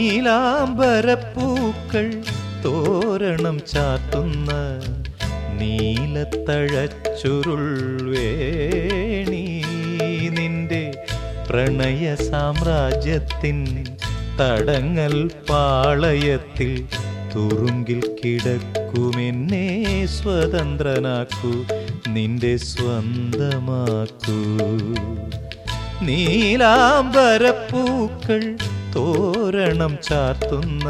നീലാംബരപ്പൂക്കൾ തോരണം ചാത്തുന്ന നീലത്തഴച്ചുരുൾ വേണി നിന്റെ പ്രണയ സാമ്രാജ്യത്തിൻ തടങ്ങൽ പാളയത്തിൽ തുറുങ്കിൽ കിടക്കുമെന്നെ സ്വതന്ത്രനാക്കൂ നിന്റെ സ്വന്തമാക്കൂ നീലാംബരപ്പൂക്കൾ തോരണം ചാർത്തുന്ന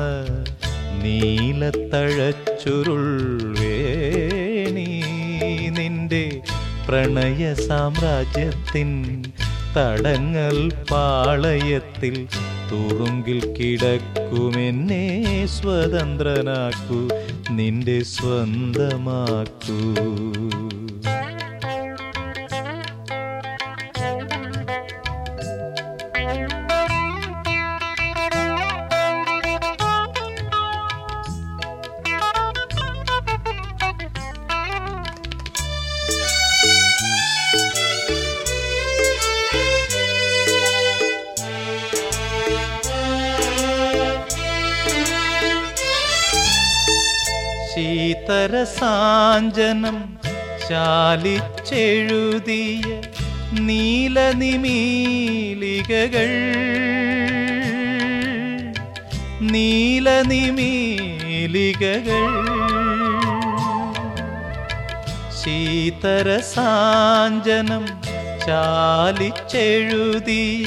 നീലത്തഴച്ചുരുൾ വേണി നിന്റെ പ്രണയ സാമ്രാജ്യത്തിൻ തടങ്ങൽ പാളയത്തിൽ തുറുങ്കിൽ കിടക്കുമെന്നെ സ്വതന്ത്രനാക്കൂ നിന്റെ സ്വന്തമാക്കൂ ശീതരസാഞ്ജനം ചാലിച്ചെഴുതിയ നീലനിമീലികകൾ നീലനിമീലികകൾ ശീതരസാഞ്ജനം ചാലിച്ചെഴുതിയ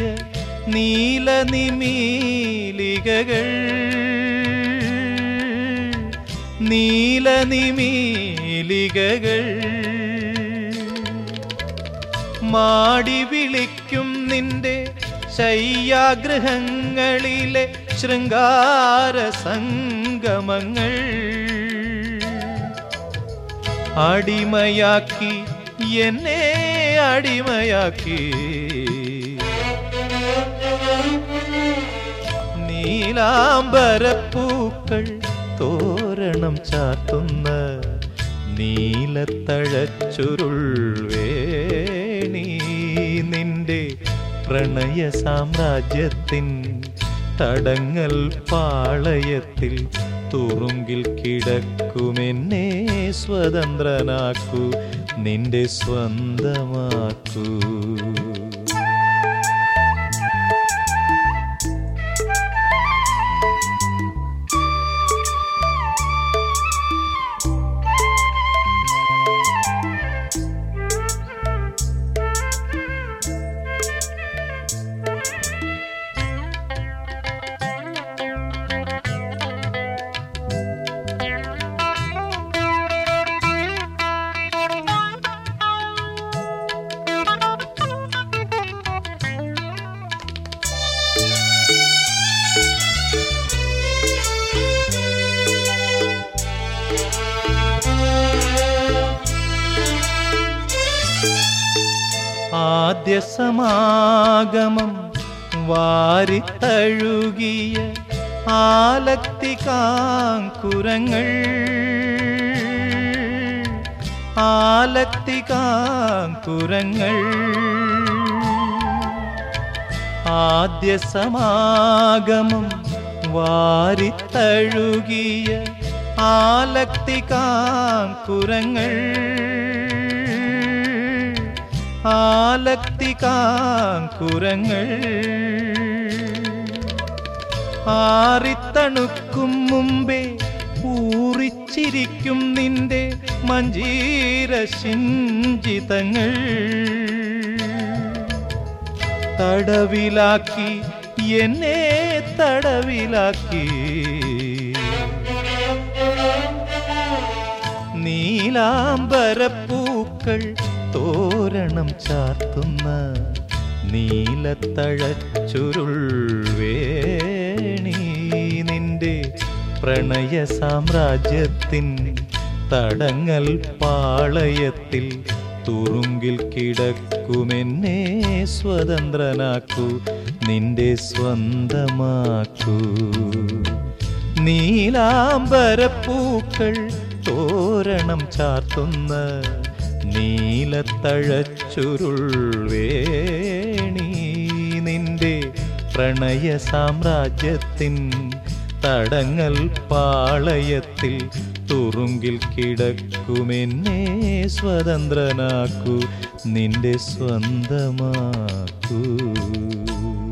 നീലനിമീലികകൾ നീലനിമീലികകൾ മാടി വിളിക്കും നിന്റെ ശയ്യാഗ്രഹങ്ങളിലെ ശൃംഗാര സംഗമങ്ങൾ അടിമയാക്കി എന്നെ അടിമയാക്കി നീലാംബരപ്പൂക്കൾ തോരണം ചാത്തുന്ന നീലത്തഴച്ചുരുൾ വേണി നിന്റെ പ്രണയ സാമ്രാജ്യത്തിൻ തടങ്ങൽ പാളയത്തിൽ തുറുങ്കിൽ കിടക്കുമെന്നെ സ്വതന്ത്രനാക്കൂ നിന്റെ സ്വന്തമാക്കൂ ആദ്യ സമാഗമം വാരിത്തഴുകിയ ആലക്തികാങ്കുരങ്ങൾ ആലക്തികാങ്കുരങ്ങൾ ആദ്യ സമാഗമം വാരിത്തഴുകിയ ആലക്തികാങ്കുരങ്ങൾ ആലക്തികാങ്കുരങ്ങൾ ആറിത്തണുക്കും മുമ്പേ ഊറിച്ചിരിക്കും നിന്റെ മഞ്ജീര ശിഞ്ചിതങ്ങൾ തടവിലാക്കി എന്നെ തടവിലാക്കി നീലാംബരപ്പൂക്കൾ തോരണം ചാർത്തുന്ന നീലത്തഴച്ചുരുൾ വേണി നിന്റെ പ്രണയ സാമ്രാജ്യത്തിൻ തടങ്ങൽ പാളയത്തിൽ തുറുങ്കിൽ കിടക്കുമെന്നെ സ്വതന്ത്രനാക്കൂ നിന്റെ സ്വന്തമാക്കൂ നീലാംബരപ്പൂക്കൾ തോരണം ചാർത്തുന്ന നീലത്തഴച്ചുരുൾ വേണി നിന്റെ പ്രണയ സാമ്രാജ്യത്തിൻ തടങ്ങൽ പാളയത്തിൽ തുറുങ്കിൽ കിടക്കുമെന്നെ സ്വതന്ത്രനാക്കൂ നിന്റെ സ്വന്തമാക്കൂ